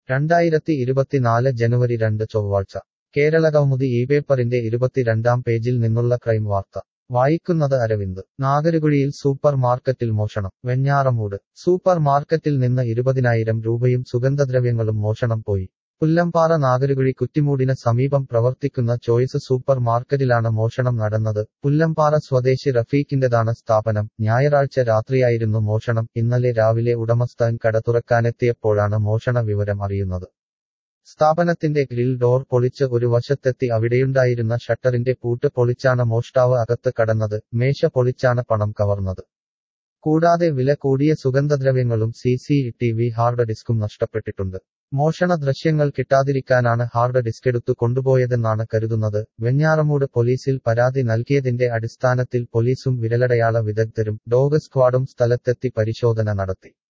രണ്ടായിരത്തി ഇരുപത്തിനാല് ജനുവരി രണ്ട് ചൊവ്വാഴ്ച കേരളകൗമുദി ഈ പേപ്പറിന്റെ ഇരുപത്തിരണ്ടാം പേജിൽ നിന്നുള്ള ക്രൈം വാർത്ത വായിക്കുന്നത് അരവിന്ദ് നാഗരുകുഴിയിൽ സൂപ്പർ മാർക്കറ്റിൽ മോഷണം വെഞ്ഞാറമൂട് സൂപ്പർ മാർക്കറ്റിൽ നിന്ന് ഇരുപതിനായിരം രൂപയും സുഗന്ധദ്രവ്യങ്ങളും മോഷണം പോയി പുല്ലമ്പാറ നാഗരുകുഴി കുറ്റിമൂടിന് സമീപം പ്രവർത്തിക്കുന്ന ചോയ്സ് സൂപ്പർ മാർക്കറ്റിലാണ് മോഷണം നടന്നത് പുല്ലമ്പാറ സ്വദേശി റഫീഖിന്റെതാണ് സ്ഥാപനം ഞായറാഴ്ച രാത്രിയായിരുന്നു മോഷണം ഇന്നലെ രാവിലെ ഉടമസ്ഥൻ കട തുറക്കാനെത്തിയപ്പോഴാണ് മോഷണ വിവരം അറിയുന്നത് സ്ഥാപനത്തിന്റെ ഗ്രിൽ ഡോർ പൊളിച്ച് ഒരു വശത്തെത്തി അവിടെയുണ്ടായിരുന്ന ഷട്ടറിന്റെ പൂട്ട് പൊളിച്ചാണ് മോഷ്ടാവ് അകത്ത് കടന്നത് മേശ പൊളിച്ചാണ് പണം കവർന്നത് കൂടാതെ വില കൂടിയ സുഗന്ധദ്രവ്യങ്ങളും C C T V hard ഡിസ്കും നഷ്ടപ്പെട്ടിട്ടുണ്ട് മോഷണ ദൃശ്യങ്ങൾ കിട്ടാതിരിക്കാനാണ് ഹാർഡ് ഡിസ്ക് എടുത്തു കൊണ്ടുപോയതെന്നാണ് കരുതുന്നത് വെഞ്ഞാറമൂട് പോലീസിൽ പരാതി നൽകിയതിന്റെ അടിസ്ഥാനത്തിൽ പോലീസും വിരലടയാള വിദഗ്ധരും ഡോഗ് സ്ക്വാഡും സ്ഥലത്തെത്തി പരിശോധന നടത്തി